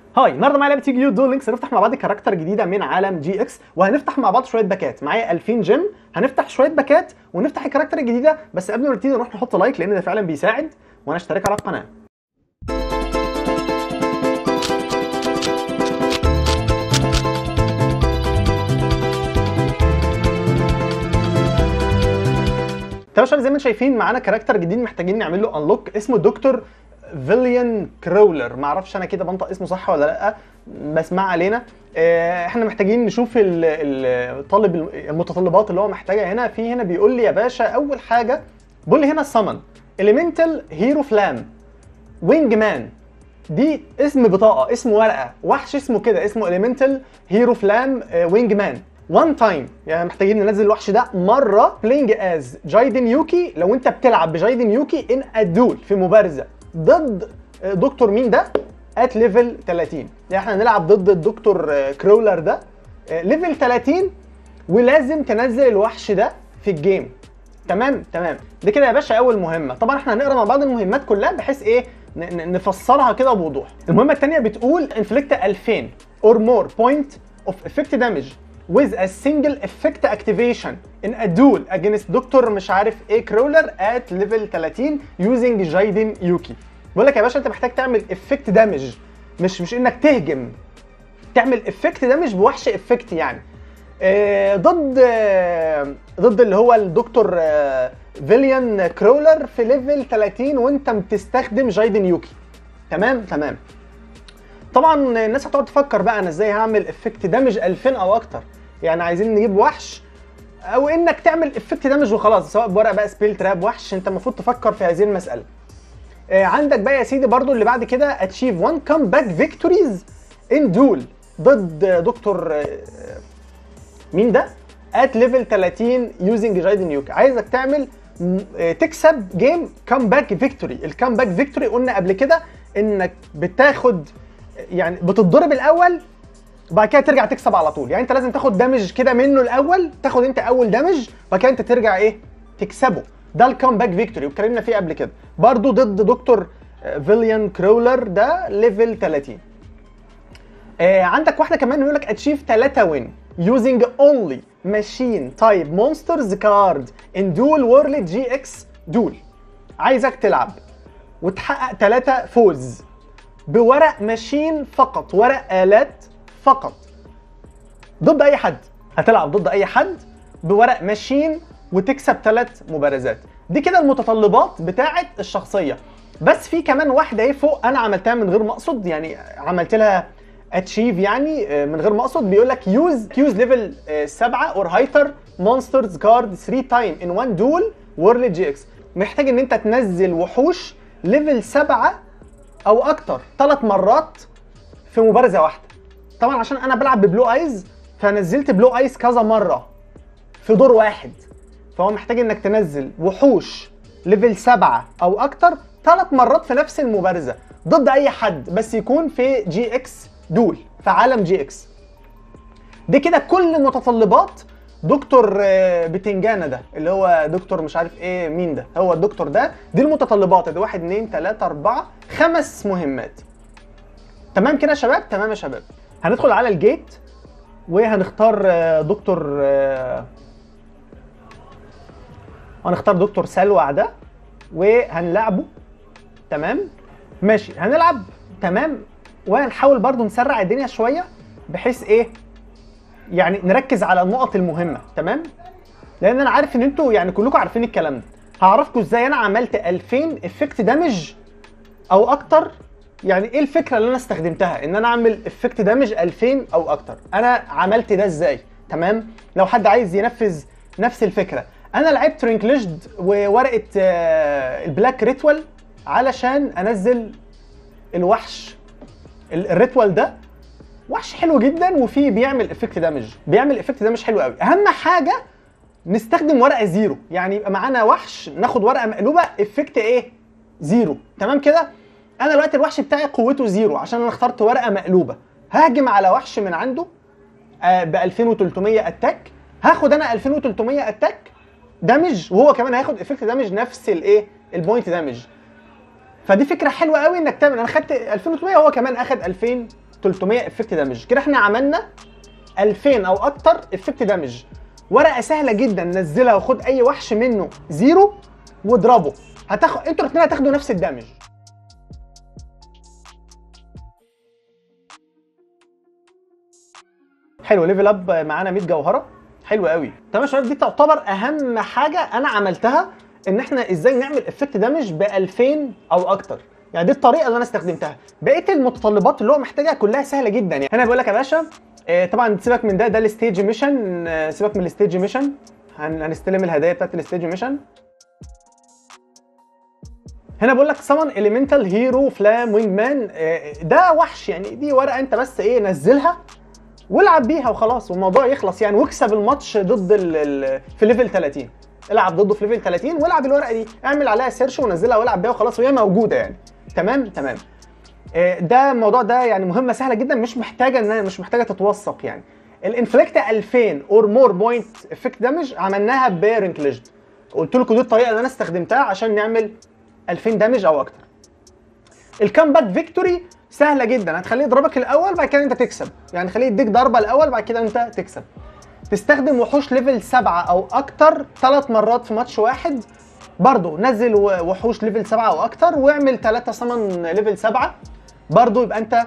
هاي النهارده معايا لعبه يو دول لينكس هنفتح مع بعض كاركتر جديده من عالم جي اكس وهنفتح مع بعض شويه باكات معايا 2000 جيم هنفتح شويه باكات ونفتح الكاركتر الجديده بس قبل ما نبتدي نروح نحط لايك لان ده فعلا بيساعد وانا اشترك على القناه طب يا شباب زي ما انتم شايفين معانا كاركتر جديد محتاجين نعمل له انلوك اسمه دكتور فيليان كرولر ما اعرفش انا كده بنطق اسمه صح ولا لا بس ما علينا آه، احنا محتاجين نشوف ال- ال- الطالب المتطلبات اللي هو محتاجها هنا في هنا بيقول لي يا باشا اول حاجه بيقول لي هنا السمن اليمنتال هيرو فلام وينج مان دي اسم بطاقه اسم ورقه وحش اسمه كده اسمه اليمنتال هيرو فلام وينج مان وان تايم يعني محتاجين ننزل الوحش ده مره بلاينج از جايدن يوكي لو انت بتلعب بجايدن يوكي ان ادول في مبارزه ضد آه، دكتور مين ده ات ليفل 30 يعني احنا هنلعب ضد الدكتور آه، كرولر ده ليفل 30 ولازم تنزل الوحش ده في الجيم تمام تمام دي كده يا باشا اول مهمه طبعا احنا هنقرا مع بعض المهمات كلها بحيث ايه ن- ن- نفسرها كده بوضوح المهمه الثانيه بتقول انفليكت 2000 or more point of effect damage with a single effect activation in a duel against دكتور مش عارف ايه كرولر at level 30 using جايدن يوكي بقول لك يا باشا انت محتاج تعمل افكت دامج مش مش انك تهجم تعمل افكت دامج بوحش افكت يعني آه، ضد آه، ضد اللي هو الدكتور آه، فيليان كرولر في ليفل 30 وانت بتستخدم جايدن يوكي تمام تمام طبعا الناس هتقعد تفكر بقى انا ازاي هعمل افكت دامج 2000 او اكتر يعني عايزين نجيب وحش او انك تعمل افكت دامج وخلاص سواء بورق بقى سبيل تراب وحش انت المفروض تفكر في هذه المساله آه، عندك بقى يا سيدي برضو اللي بعد كده اتشيف 1 كامباك فيكتوريز ان دول ضد آه، دكتور آه، مين ده؟ ات ليفل 30 يوزنج جايدن يوكي عايزك تعمل م- آه، تكسب جيم كامباك فيكتوري الكامباك فيكتوري قلنا قبل كده انك بتاخد يعني بتتضرب الاول وبعد كده ترجع تكسب على طول يعني انت لازم تاخد دامج كده منه الاول تاخد انت اول دامج وبعد كده انت ترجع ايه تكسبه ده الكامباك فيكتوري واتكلمنا فيه قبل كده برضو ضد دكتور آه، فيليان كرولر ده ليفل 30 آه عندك واحده كمان بيقول لك اتشيف 3 وين using only machine type monsters card in dual world جي اكس دول عايزك تلعب وتحقق 3 فوز بورق ماشين فقط ورق آلات فقط ضد اي حد هتلعب ضد اي حد بورق ماشين وتكسب ثلاث مبارزات دي كده المتطلبات بتاعه الشخصيه بس في كمان واحده اهي فوق انا عملتها من غير ما اقصد يعني عملت لها اتشيف يعني آه، من غير ما اقصد بيقول لك يوز يوز ليفل 7 اور هايتر مونسترز كارد 3 تايم ان 1 دول وورلد جي اكس محتاج ان انت تنزل وحوش ليفل 7 او اكتر ثلاث مرات في مبارزه واحده طبعا عشان انا بلعب ببلو ايز فنزلت بلو ايز كذا مره في دور واحد فهو محتاج انك تنزل وحوش ليفل 7 او اكتر ثلاث مرات في نفس المبارزه ضد اي حد بس يكون في جي اكس دول في عالم جي اكس دي كده كل متطلبات دكتور آه، بتنجانه ده اللي هو دكتور مش عارف ايه مين ده هو الدكتور ده دي المتطلبات دي واحد اتنين تلاته اربعه خمس مهمات تمام كده يا شباب تمام يا شباب هندخل على الجيت وهنختار آه، دكتور آه، هنختار دكتور سلوع ده وهنلعبه تمام ماشي هنلعب تمام وهنحاول برضو نسرع الدنيا شويه بحيث ايه يعني نركز على النقط المهمه تمام لان انا عارف ان انتوا يعني كلكم عارفين الكلام ده هعرفكم ازاي انا عملت 2000 افكت دامج او اكتر يعني ايه الفكره اللي انا استخدمتها ان انا اعمل افكت دامج 2000 او اكتر انا عملت ده ازاي تمام لو حد عايز ينفذ نفس الفكره انا لعبت رينكليجد وورقه آه، البلاك ريتوال علشان انزل الوحش ال- الريتوال ده وحش حلو جدا وفيه بيعمل افكت دامج بيعمل افكت دامج حلو قوي اهم حاجه نستخدم ورقه زيرو يعني يبقى معانا وحش ناخد ورقه مقلوبه افكت ايه زيرو تمام كده انا دلوقتي الوحش بتاعي قوته زيرو عشان انا اخترت ورقه مقلوبه ههجم على وحش من عنده ب 2300 اتاك هاخد انا 2300 اتاك دامج وهو كمان هياخد افكت دامج نفس الايه البوينت دامج فدي فكره حلوه قوي انك تعمل انا خدت 2300 وهو كمان اخد 2000 300 افكت دامج كده احنا عملنا 2000 او اكتر افكت دامج ورقه سهله جدا نزلها وخد اي وحش منه زيرو واضربه هتاخد انتوا الاثنين هتاخدوا نفس الدامج حلو ليفل اب معانا 100 جوهره حلو قوي تمام يا شباب دي تعتبر اهم حاجه انا عملتها ان احنا ازاي نعمل افكت دامج ب 2000 او اكتر يعني دي الطريقه اللي انا استخدمتها بقيه المتطلبات اللي هو محتاجها كلها سهله جدا يعني هنا بيقول لك يا باشا آه، طبعا سيبك من ده ده الستيج ميشن آه، سيبك من الستيج ميشن هن- هنستلم الهدايا بتاعت الستيج ميشن هنا بقول لك سمن اليمنتال هيرو فلام وينج مان ده وحش يعني دي ورقه انت بس ايه نزلها والعب بيها وخلاص والموضوع يخلص يعني واكسب الماتش ضد ال ال في ليفل 30 العب ضده في ليفل 30 والعب الورقه دي اعمل عليها سيرش ونزلها والعب بيها وخلاص وهي موجوده يعني تمام تمام آه، ده الموضوع ده يعني مهمه سهله جدا مش محتاجه ان مش محتاجه تتوثق يعني الانفليكت 2000 اور مور بوينت افكت دامج عملناها بيرنكليجد قلت لكم دي الطريقه اللي انا استخدمتها عشان نعمل 2000 دامج او اكتر الكامباك فيكتوري سهله جدا هتخليه يضربك الاول بعد كده انت تكسب يعني خليه يديك ضربه الاول بعد كده انت تكسب تستخدم وحوش ليفل 7 او اكتر ثلاث مرات في ماتش واحد برضو نزل و- وحوش ليفل 7 او اكتر واعمل 3 سمن ليفل 7 برضو يبقى انت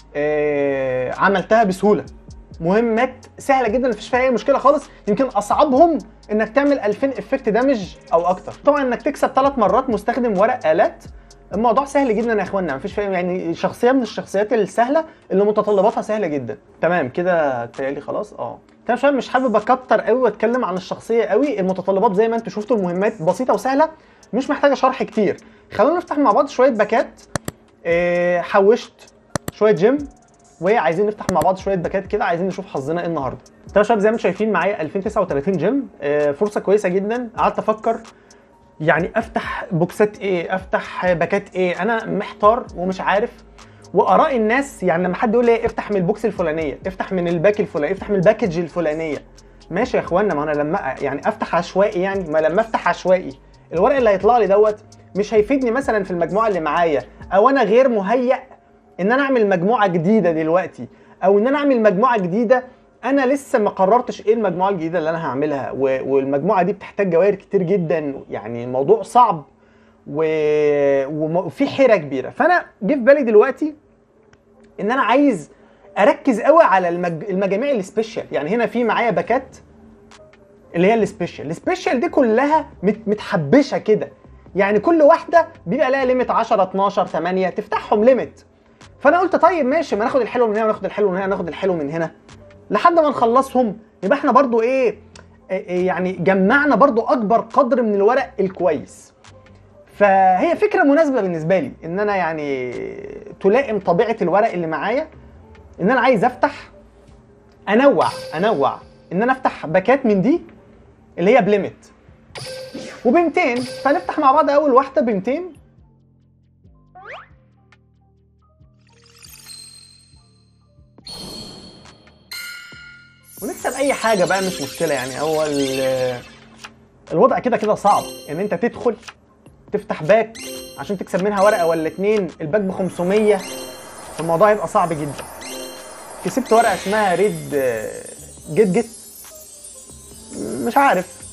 آه عملتها بسهوله مهمات سهله جدا مفيش فيها اي مشكله خالص يمكن اصعبهم انك تعمل 2000 افكت دامج او اكتر طبعا انك تكسب ثلاث مرات مستخدم ورق الات الموضوع سهل جدا يا اخوانا مفيش فيه يعني شخصيه من الشخصيات السهله اللي متطلباتها سهله جدا تمام كده تهيألي خلاص اه تمام شباب مش حابب اكتر قوي واتكلم عن الشخصيه قوي المتطلبات زي ما انتم شفتوا المهمات بسيطه وسهله مش محتاجه شرح كتير خلونا نفتح مع بعض شويه باكات إيه حوشت شويه جيم وعايزين نفتح مع بعض شويه باكات كده عايزين نشوف حظنا ايه النهارده طيب يا شباب زي ما انتم شايفين معايا 2039 جيم آه، فرصه كويسه جدا قعدت افكر يعني افتح بوكسات ايه افتح باكات ايه انا محتار ومش عارف واراء الناس يعني لما حد يقول لي افتح من البوكس الفلانيه افتح من الباك الفلاني افتح من الباكج الفلانيه ماشي يا اخوانا ما انا لما يعني افتح عشوائي يعني ما لما افتح عشوائي الورق اللي هيطلع لي دوت مش هيفيدني مثلا في المجموعه اللي معايا او انا غير مهيأ ان انا اعمل مجموعه جديده دلوقتي او ان انا اعمل مجموعه جديده انا لسه ما قررتش ايه المجموعه الجديده اللي انا هعملها و- والمجموعه دي بتحتاج جواهر كتير جدا يعني الموضوع صعب و... وم- وفي حيره كبيره فانا جه في بالي دلوقتي ان انا عايز اركز قوي على المج... المجاميع السبيشال يعني هنا في معايا باكات اللي هي السبيشال السبيشال دي كلها مت... متحبشه كده يعني كل واحده بيبقى لها ليميت 10 12 8 تفتحهم ليميت فانا قلت طيب ماشي ما ناخد الحلو من هنا وناخد الحلو من هنا ناخد الحلو من هنا لحد ما نخلصهم يبقى احنا برضو ايه إيه يعني جمعنا برضو اكبر قدر من الورق الكويس فهي فكره مناسبه بالنسبه لي ان انا يعني تلائم طبيعه الورق اللي معايا ان انا عايز افتح انوع انوع ان انا افتح باكات من دي اللي هي بليمت وب 200 فنفتح مع بعض اول واحده ب 200 ونكسب اي حاجه بقى مش مشكله يعني هو ال- الوضع كده كده صعب ان انت تدخل تفتح باك عشان تكسب منها ورقه ولا اتنين الباك ب 500 فالموضوع هيبقى صعب جدا كسبت ورقه اسمها ريد آه، جيت جيت مش عارف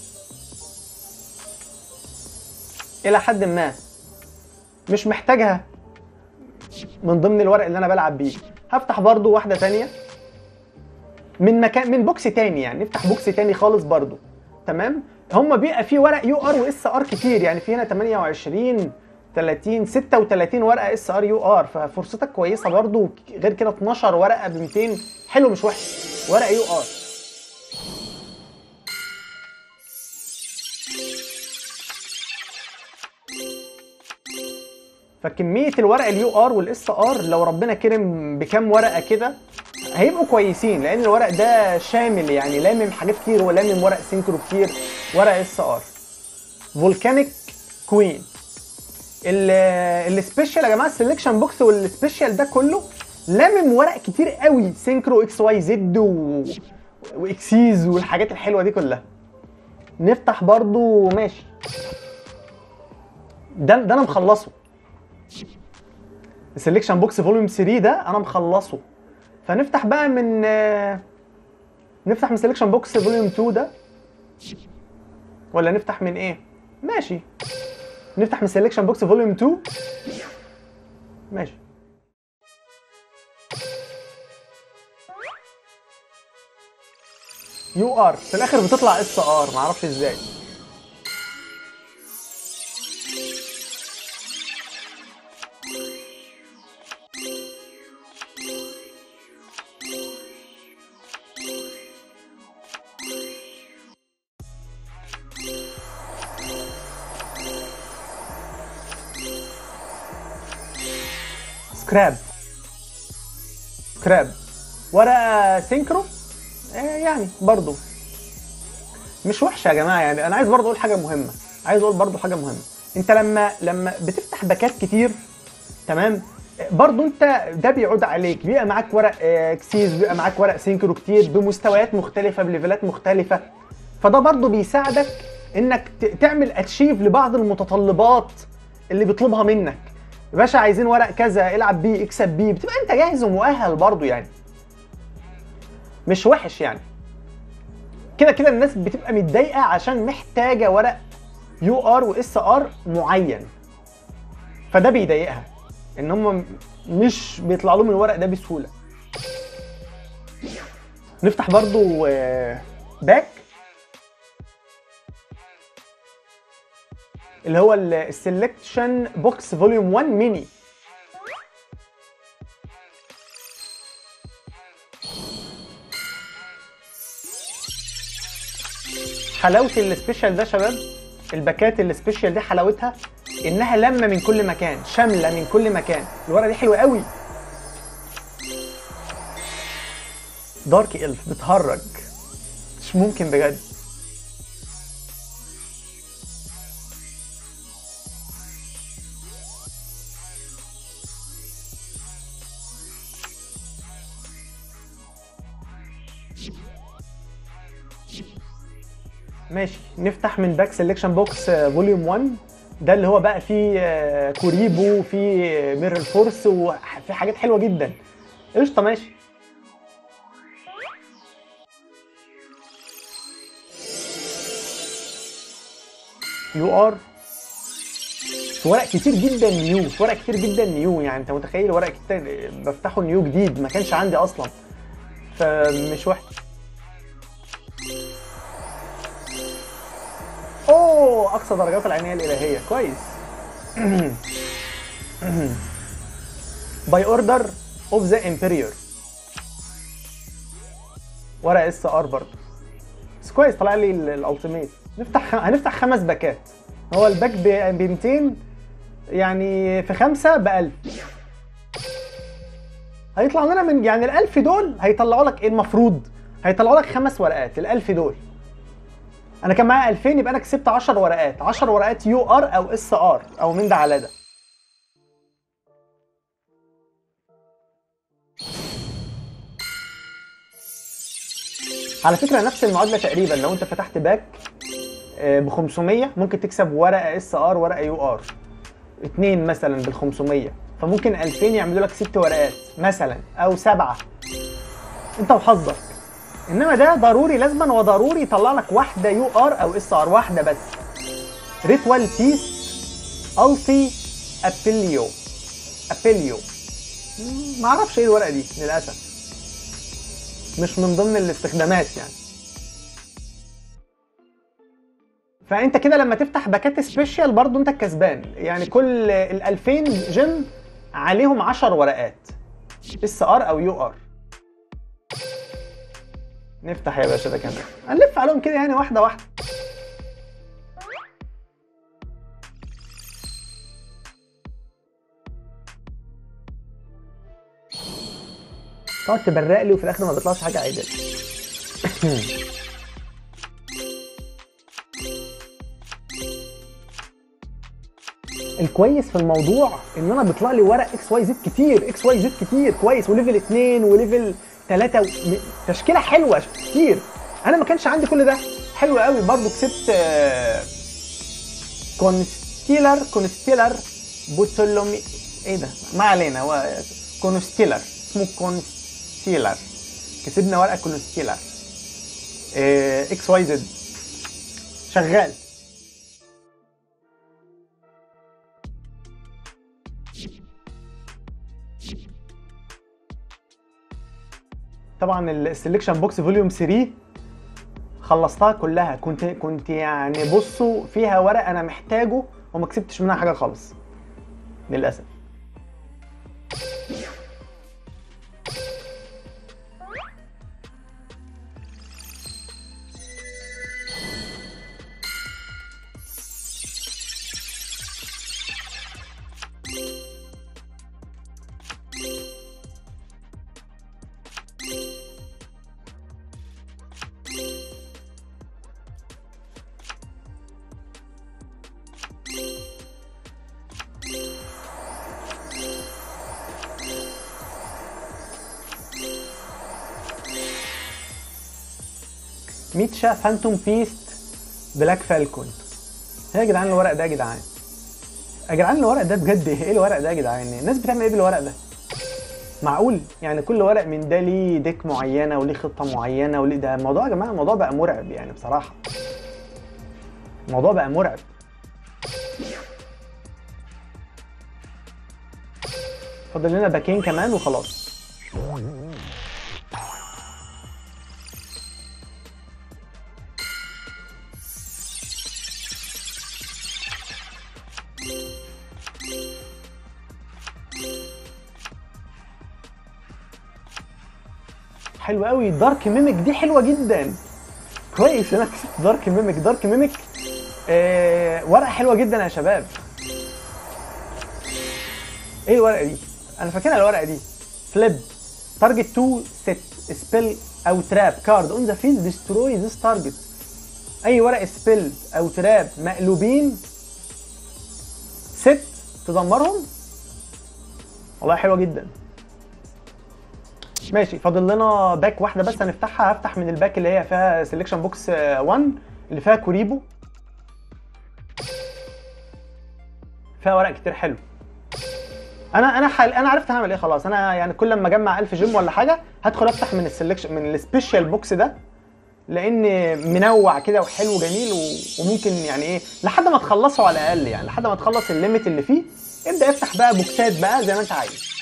الى حد ما مش محتاجها من ضمن الورق اللي انا بلعب بيه هفتح برضو واحده تانية من مكان من بوكس تاني يعني نفتح بوكس تاني خالص برضو تمام هم بيبقى فيه ورق يو ار واس ار كتير يعني في هنا 28 30 36 ورقه اس ار يو ار ففرصتك كويسه برضو غير كده 12 ورقه ب 200 حلو مش وحش ورقه يو ار فكميه الورق اليو ار والاس ار لو ربنا كرم بكام ورقه كده هيبقوا كويسين لان الورق ده شامل يعني لامم حاجات كتير ولامم ورق سينكرو كتير ورق اس ار فولكانيك كوين السبيشال يا جماعه السلكشن بوكس والسبيشال ده كله لامم ورق كتير قوي سينكرو اكس واي زد و... واكسيز والحاجات الحلوه دي كلها نفتح برضو ماشي ده ده انا مخلصه السلكشن بوكس فوليوم 3 ده انا مخلصه فنفتح بقى من آه، نفتح من سelection بوكس فوليوم 2 ده ولا نفتح من ايه ماشي نفتح من سelection بوكس فوليوم 2 ماشي يو ار في الاخر بتطلع اس ار معرفش ازاي سكراب سكراب ورقه سينكرو آه يعني برضو مش وحشه يا جماعه يعني انا عايز برضو اقول حاجه مهمه عايز اقول برضو حاجه مهمه انت لما لما بتفتح باكات كتير تمام برضو انت ده بيعود عليك بيبقى معاك ورق آه، كسيز بيبقى معاك ورق سينكرو كتير بمستويات مختلفه بليفلات مختلفه فده برضو بيساعدك انك ت- تعمل اتشيف لبعض المتطلبات اللي بيطلبها منك يا باشا عايزين ورق كذا العب بيه اكسب بيه بتبقى انت جاهز ومؤهل برضو يعني مش وحش يعني كده كده الناس بتبقى متضايقه عشان محتاجه ورق يو ار واس ار معين فده بيضايقها ان هم مش بيطلع لهم الورق ده بسهوله نفتح برضو آه، باك اللي هو السلكشن بوكس فوليوم 1 ميني حلاوه السبيشال ده يا شباب الباكات السبيشال دي حلاوتها انها لمه من كل مكان شامله من كل مكان الورقه دي حلوه قوي دارك الف بتهرج مش ممكن بجد ماشي نفتح من باك سelection بوكس فوليوم 1 ده اللي هو بقى فيه آه، كوريبو وفيه ميرل فورس وفي حاجات حلوه جدا قشطه ماشي يو ار في ورق كتير جدا نيو في ورق كتير جدا نيو يعني انت متخيل ورق كتير بفتحه نيو جديد ما كانش عندي اصلا فمش وحش اوه اقصى درجات العنايه الالهيه كويس باي اوردر اوف ذا امبيريور ورق اس ار برضه بس كويس طلع لي الالتيميت نفتح هنفتح خمس باكات هو الباك ب 200 يعني في خمسه ب 1000 هيطلع لنا من يعني ال 1000 دول هيطلعوا لك ايه المفروض؟ هيطلعوا لك خمس ورقات ال 1000 دول انا كان معايا 2000 يبقى انا كسبت 10 ورقات 10 ورقات يو ار او اس ار او من ده على ده على فكره نفس المعادله تقريبا لو انت فتحت باك ب 500 ممكن تكسب ورقه اس ار ورقه يو ار اتنين مثلا بال 500 فممكن 2000 يعملوا لك ست ورقات مثلا او سبعه انت وحظك انما ده ضروري لازما وضروري يطلع لك واحده يو ار او اس ار واحده بس ريتوال بيس التي ابيليو ابيليو ما اعرفش ايه الورقه دي للاسف مش من ضمن الاستخدامات يعني فانت كده لما تفتح باكات سبيشال برضو انت الكسبان يعني كل ال 2000 جيم عليهم 10 ورقات اس ار او يو ار نفتح يا باشا ده كمان هنلف عليهم كده يعني واحده واحده تقعد تبرق لي وفي الاخر ما بيطلعش حاجه عدل الكويس في الموضوع ان انا بيطلع لي ورق اكس واي زد كتير اكس واي زد كتير كويس وليفل 2 وليفل 3 و... م- تشكيله حلوه كتير انا ما كانش عندي كل ده حلو قوي برضو كسبت آه، كونستيلر كونستيلر بوتولومي ايه ده ما علينا هو كونستيلر اسمه كون ستيلر كسبنا ورقه كلون ستيلر آه، اكس واي زد شغال طبعا السلكشن بوكس فوليوم 3 خلصتها كلها كنت كنت يعني بصوا فيها ورق انا محتاجه وما كسبتش منها حاجه خالص للاسف ميتشا فانتوم بيست بلاك فالكون ايه يا جدعان الورق ده يا جدعان يا جدعان الورق ده بجد ايه الورق ده يا جدعان الناس بتعمل ايه بالورق ده معقول يعني كل ورق من ده ليه ديك معينه وليه خطه معينه وليه ده الموضوع يا جماعه الموضوع بقى مرعب يعني بصراحه الموضوع بقى مرعب فاضل لنا باكين كمان وخلاص حلو قوي دارك ميميك دي حلوه جدا كويس انا كسبت دارك ميميك دارك ميميك آه ورقه حلوه جدا يا شباب ايه الورقه دي انا فاكرها الورقه دي فليب تارجت تو سيت سبيل او تراب كارد اون ذا فيلد ديستروي ذيس تارجت اي ورق سبيل او تراب مقلوبين ست تدمرهم والله حلوه جدا ماشي فاضل لنا باك واحده بس هنفتحها هفتح من الباك اللي هي فيها سيلكشن بوكس 1 اللي فيها كوريبو فيها ورق كتير حلو انا انا حال انا عرفت هعمل ايه خلاص انا يعني كل لما اجمع 1000 جيم ولا حاجه هدخل افتح من السلكشن من السبيشال بوكس ده لان منوع كده وحلو جميل و... وممكن يعني ايه لحد ما تخلصه على الاقل يعني لحد ما تخلص الليميت اللي فيه ابدا افتح بقى بوكسات بقى زي ما انت عايز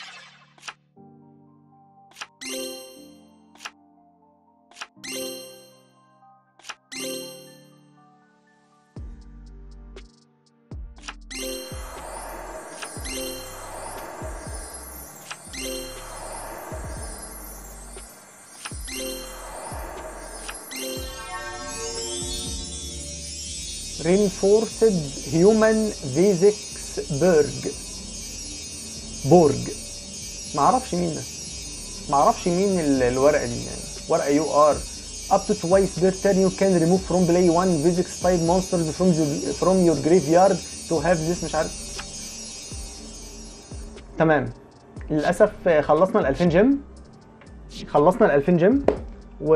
reinforced human physics berg بورج معرفش مين ده معرفش مين ال- الورقه دي يعني ورقه يو ار up to twice per turn you can remove from play one physics type monsters from your, from your graveyard to have this مش عارف تمام للاسف خلصنا ال 2000 جيم خلصنا ال 2000 جيم و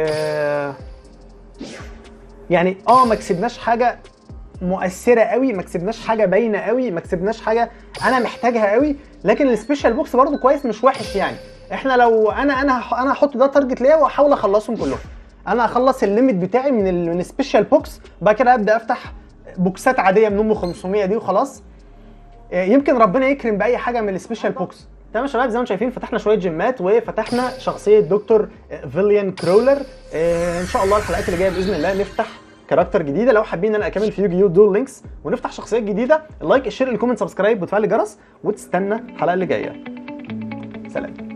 يعني اه ما كسبناش حاجه مؤثره قوي ما كسبناش حاجه باينه قوي ما كسبناش حاجه انا محتاجها قوي لكن السبيشال بوكس برضو كويس مش وحش يعني احنا لو انا انا هح- انا هحط ده تارجت ليا واحاول اخلصهم كلهم انا اخلص الليميت بتاعي من ال من السبيشال بوكس وبعد كده ابدا افتح بوكسات عاديه من ام 500 دي وخلاص آه، يمكن ربنا يكرم باي حاجه من السبيشال بوكس تمام يا شباب زي ما انتم شايفين فتحنا شويه جيمات وفتحنا شخصيه دكتور آه، فيليان كرولر آه، ان شاء الله الحلقات اللي جايه باذن الله نفتح كاركتر جديده لو حابين ان انا اكمل في يوجي يو دول لينكس ونفتح شخصيات جديده اللايك الشير الكومنت سبسكرايب وتفعل الجرس وتستنى الحلقه اللي جايه سلام